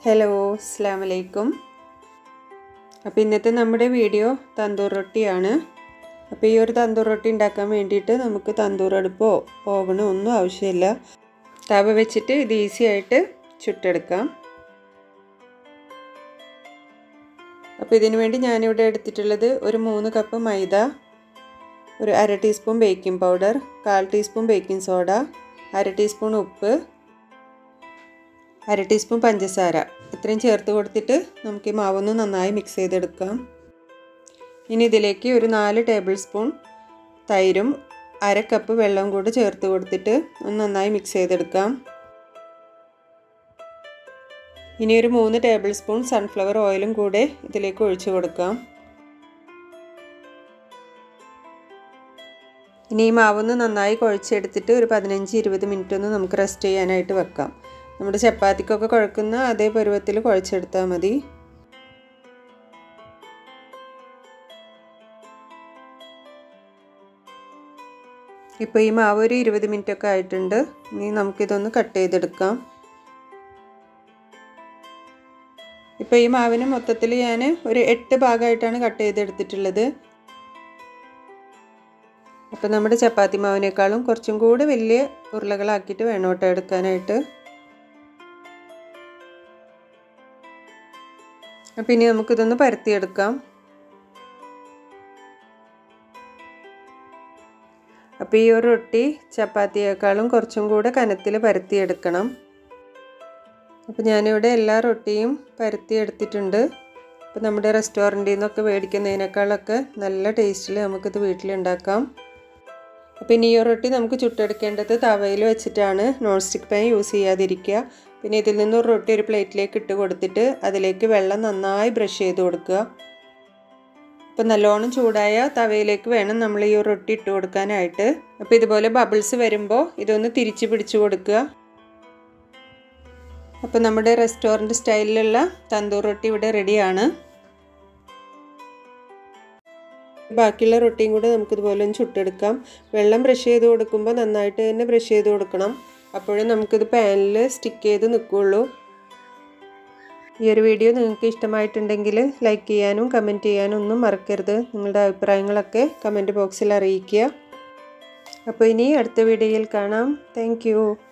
hello അസ്സാം വലൈക്കും അപ്പോൾ ഇന്നത്തെ നമ്മുടെ വീഡിയോ തന്തൂർ റൊട്ടിയാണ് അപ്പോൾ ഈ ഒരു തന്തൂർ റൊട്ടി ഉണ്ടാക്കാൻ വേണ്ടിയിട്ട് നമുക്ക് തന്തൂർ അടുപ്പോ ഓവണോ ഒന്നും ആവശ്യമില്ല തവ വെച്ചിട്ട് ഇത് ഈസി ആയിട്ട് ചുട്ടെടുക്കാം അപ്പോൾ ഇതിനു വേണ്ടി ഞാനിവിടെ എടുത്തിട്ടുള്ളത് ഒരു മൂന്ന് കപ്പ് മൈദ ഒരു അര ടീസ്പൂൺ ബേക്കിംഗ് പൗഡർ കാൽ ടീസ്പൂൺ ബേക്കിംഗ് സോഡ അര ടീസ്പൂൺ ഉപ്പ് അര ടീസ്പൂൺ പഞ്ചസാര ഇത്രയും ചേർത്ത് കൊടുത്തിട്ട് നമുക്ക് ഈ മാവൊന്ന് നന്നായി മിക്സ് ചെയ്തെടുക്കാം ഇനി ഇതിലേക്ക് ഒരു നാല് ടേബിൾ സ്പൂൺ തൈരും അര കപ്പ് വെള്ളം കൂടി ചേർത്ത് കൊടുത്തിട്ട് ഒന്ന് നന്നായി മിക്സ് ചെയ്തെടുക്കാം ഇനി ഒരു മൂന്ന് ടേബിൾ സ്പൂൺ സൺഫ്ലവർ ഓയിലും കൂടെ ഇതിലേക്ക് ഒഴിച്ചു കൊടുക്കാം ഇനി ഈ മാവൊന്ന് നന്നായി കുഴച്ചെടുത്തിട്ട് ഒരു പതിനഞ്ച് ഇരുപത് മിനിറ്റ് ഒന്ന് നമുക്ക് റെസ്റ്റ് ചെയ്യാനായിട്ട് വെക്കാം നമ്മുടെ ചപ്പാത്തിക്കൊക്കെ കുഴക്കുന്ന അതേ പരുവത്തിൽ കുഴച്ചെടുത്താൽ മതി ഇപ്പോൾ ഈ മാവ് ഒരു ഇരുപത് മിനിറ്റ് ഒക്കെ ആയിട്ടുണ്ട് ഇനി നമുക്കിതൊന്ന് കട്ട് ചെയ്തെടുക്കാം ഇപ്പോൾ ഈ മാവിന് മൊത്തത്തിൽ ഞാൻ ഒരു എട്ട് ഭാഗമായിട്ടാണ് കട്ട് ചെയ്തെടുത്തിട്ടുള്ളത് അപ്പോൾ നമ്മുടെ ചപ്പാത്തി മാവിനേക്കാളും കുറച്ചും കൂടി വലിയ ഉരുളകളാക്കിയിട്ട് വേണം കേട്ടോ എടുക്കാനായിട്ട് അപ്പം ഇനി നമുക്കിതൊന്ന് പരത്തിയെടുക്കാം അപ്പോൾ ഈ ഒരു റൊട്ടി ചപ്പാത്തിയേക്കാളും കുറച്ചും കൂടെ കനത്തിൽ പരത്തിയെടുക്കണം അപ്പോൾ ഞാനിവിടെ എല്ലാ റൊട്ടിയും പരത്തിയെടുത്തിട്ടുണ്ട് അപ്പോൾ നമ്മുടെ റെസ്റ്റോറൻറ്റിൽ നിന്നൊക്കെ മേടിക്കുന്നതിനേക്കാളൊക്കെ നല്ല ടേസ്റ്റിൽ നമുക്കിത് വീട്ടിലുണ്ടാക്കാം അപ്പോൾ ഇനി ഈ റൊട്ടി നമുക്ക് ചുട്ടെടുക്കേണ്ടത് തവയിൽ വെച്ചിട്ടാണ് നോൺ സ്റ്റിക്ക് പാൻ യൂസ് ചെയ്യാതിരിക്കുക പിന്നെ ഇതിൽ നിന്ന് ഒരു റൊട്ടി ഒരു പ്ലേറ്റിലേക്ക് ഇട്ട് കൊടുത്തിട്ട് അതിലേക്ക് വെള്ളം നന്നായി ബ്രഷ് ചെയ്ത് കൊടുക്കുക അപ്പോൾ നല്ലോണം ചൂടായ തവയിലേക്ക് വേണം നമ്മൾ ഈ റൊട്ടി ഇട്ട് കൊടുക്കാനായിട്ട് അപ്പോൾ ഇതുപോലെ ബബിൾസ് വരുമ്പോൾ ഇതൊന്ന് തിരിച്ച് പിടിച്ചു കൊടുക്കുക അപ്പോൾ നമ്മുടെ റെസ്റ്റോറൻറ്റ് സ്റ്റൈലിലുള്ള തന്തൂർ റൊട്ടി ഇവിടെ റെഡിയാണ് ബാക്കിയുള്ള റൊട്ടിയും കൂടെ നമുക്കിതുപോലെ ഒന്ന് ചുട്ടെടുക്കാം വെള്ളം ബ്രഷ് ചെയ്ത് കൊടുക്കുമ്പോൾ നന്നായിട്ട് തന്നെ ബ്രഷ് ചെയ്ത് കൊടുക്കണം അപ്പോഴേ നമുക്കിത് പാനിൽ സ്റ്റിക്ക് ചെയ്ത് നിൽക്കുകയുള്ളൂ ഈ ഒരു വീഡിയോ നിങ്ങൾക്ക് ഇഷ്ടമായിട്ടുണ്ടെങ്കിൽ ലൈക്ക് ചെയ്യാനും കമൻറ്റ് ചെയ്യാനും ഒന്നും മറക്കരുത് നിങ്ങളുടെ അഭിപ്രായങ്ങളൊക്കെ കമൻറ്റ് ബോക്സിൽ അറിയിക്കുക അപ്പോൾ ഇനി അടുത്ത വീഡിയോയിൽ കാണാം താങ്ക്